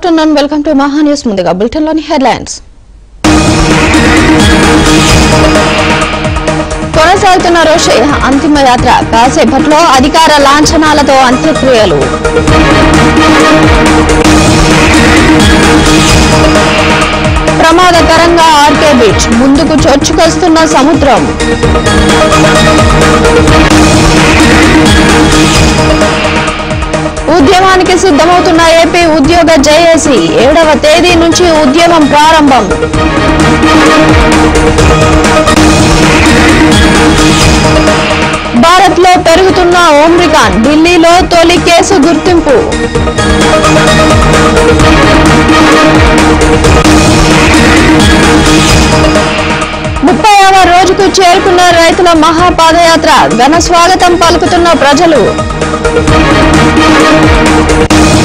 afternoon welcome to Maha News ముందుగా bulletin లోని headlines కొనసాగుతున్న రోషే అంతిమ యాత్ర కాసేపట్లో అధికార లాంఛనాలతో అంత్యక్రియలు ప్రమాదకరంగా ఆర్కే బీచ్ ముందుకు చొచ్చుకొస్తున్న సముద్రం ఉద్యమానికి సిద్ధమవుతున్న ఏపీ ఉద్యోగ జేఏసీ ఏడవ తేదీ నుంచి ఉద్యమం ప్రారంభం భారత్ లో పెరుగుతున్న ఓమ్రికాన్ ఢిల్లీలో తొలి కేసు గుర్తింపు ముప్పైవ రోజుకు చేరుకున్న రైతుల మహాపాదయాత్ర ఘన స్వాగతం పలుకుతున్న ప్రజలు